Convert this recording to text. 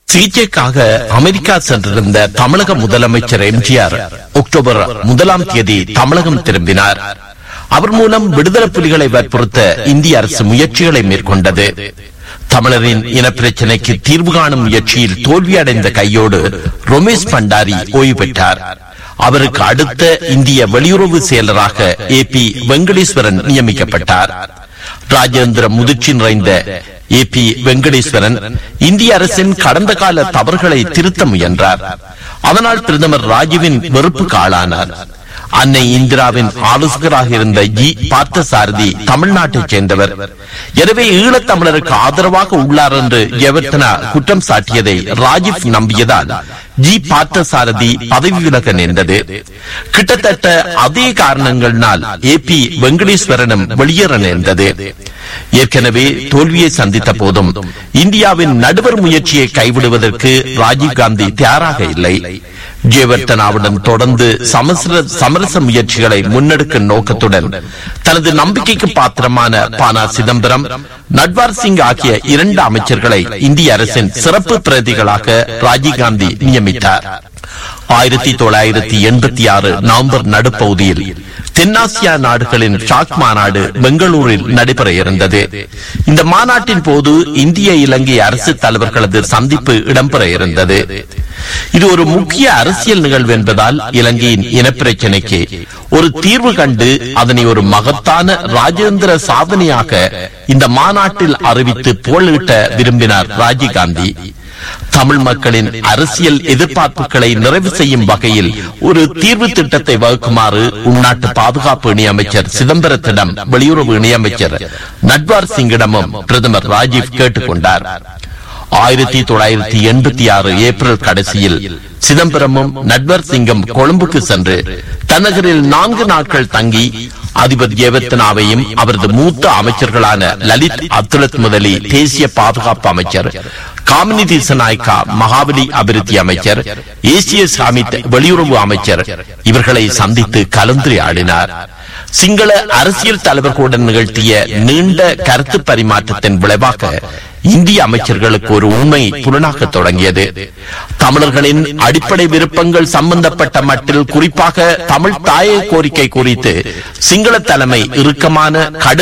சிகிச்சைக்காக அமெரிக்கா சென்றிருந்த தமிழக முதலமைச்சர் எம்ஜிஆர் அக்டோபர் முதலாம் தேதி தமிழகம் திரும்பினார் அவர் மூலம் விடுதலை புலிகளை வற்புறுத்த இந்திய அரசு முயற்சிகளை மேற்கொண்டது தமிழரின் இனப்பிரச்சினைக்கு தீர்வு காணும் முயற்சியில் தோல்வியடைந்த கையோடு ரமேஷ் பண்டாரி ஓய்வு பெற்றார் அவருக்கு அடுத்த இந்திய வெளியுறவு செயலராக ஏ பி வெங்கடேஸ்வரன் நியமிக்கப்பட்டார் ராஜேந்திர முதிர்ச்சி நிறைந்த ஏ பி வெங்கடேஸ்வரன் இந்திய அரசின் கடந்த கால தவறுகளை திருத்த முயன்றார் அதனால் பிரதமர் ராஜீவின் வெறுப்புக்கு ஆளானார் அன்னை இந்திராவின் ஆலோசகராக இருந்த ஜி பார்த்தசாரதி தமிழ்நாட்டைச் சேர்ந்தவர் எனவே ஈழத்தமிழருக்கு ஆதரவாக உள்ளார் என்று ஜெயவர்த்தனா குற்றம் சாட்டியதை ராஜீவ் நம்பியதால் ஜி பார்த்தசாரதி பதவி விலக நேர்ந்தது கிட்டத்தட்ட அதே காரணங்களினால் ஏ பி வெங்கடேஸ்வரனும் வெளியேற நேர்ந்தது ஏற்கனவே தோல்வியை சந்தித்த போதும் இந்தியாவின் நடுவர் முயற்சியை கைவிடுவதற்கு ராஜீவ்காந்தி தயாராக இல்லை ஜெயவர்த்தனாவுடன் தொடர்ந்து சமசர சமரச முயற்சிகளை முன்னெடுக்கும் நோக்கத்துடன் தனது நம்பிக்கைக்கு பாத்திரமான பானா சிதம்பரம் நட்வார் சிங் ஆகிய இரண்டு அமைச்சர்களை இந்திய அரசின் சிறப்பு பிரதிகளாக ராஜீவ்காந்தி நியமித்தார் ஆயிரத்தி தொள்ளாயிரத்தி எண்பத்தி ஆறு நவம்பர் நடுப்பகுதியில் தென்னாசியா நாடுகளின் ஷாக் மாநாடு பெங்களூரில் நடைபெற இருந்தது இந்த மாநாட்டின் போது இந்திய இலங்கை அரசு தலைவர்களது சந்திப்பு இடம்பெற இருந்தது இது ஒரு முக்கிய அரசியல் நிகழ்வு என்பதால் இலங்கையின் இனப்பிரச்சினைக்கு ஒரு தீர்வு கண்டு அதனை ஒரு மகத்தான ராஜேந்திர சாதனையாக இந்த மாநாட்டில் அறிவித்து போலிட்ட விரும்பினார் ராஜீவ்காந்தி தமிழ் மக்களின் அரசியல் எதிர்பார்ப்புகளை நிறைவு செய்யும் வகையில் ஒரு தீர்வு திட்டத்தை வகுக்குமாறு உள்நாட்டு பாதுகாப்பு இணையமைச்சர் சிதம்பரத்திடம் வெளியுறவு இணையமைச்சர் நட்வார் சிங்கிடமும் பிரதமர் ராஜீவ் கேட்டுக்கொண்டார் ஆயிரத்தி தொள்ளாயிரத்தி எண்பத்தி ஆறு ஏப்ரல் கடைசியில் சிதம்பரமும் நட்வர் சிங்கம் கொழும்புக்கு சென்று தன்னகரில் நான்கு நாட்கள் தங்கி அதிபர் ஜெயவர்த்தனாவையும் அவரது மூத்த அமைச்சர்களான லலித் அத்துலத் முதலி தேசிய பாதுகாப்பு அமைச்சர் காமினி திசநாயக்கா மகாபலி அபிவிருத்தி அமைச்சர் ஏசிய சாமித் வெளியுறவு அமைச்சர் இவர்களை சந்தித்து கலந்துரையாடினார் சிங்கள அரசியல் தலைவர்களுடன் நிகழ்த்திய நீண்ட கருத்து பரிமாற்றத்தின் விளைவாக இந்திய அமைச்சர்களுக்கு ஒரு உண்மை புலனாக தொடங்கியது தமிழர்களின் அடிப்படை விருப்பங்கள் சம்பந்தப்பட்ட மட்டில் குறிப்பாக தமிழ் தாய கோரிக்கை குறித்து சிங்கள தலைமை இறுக்கமான கடும்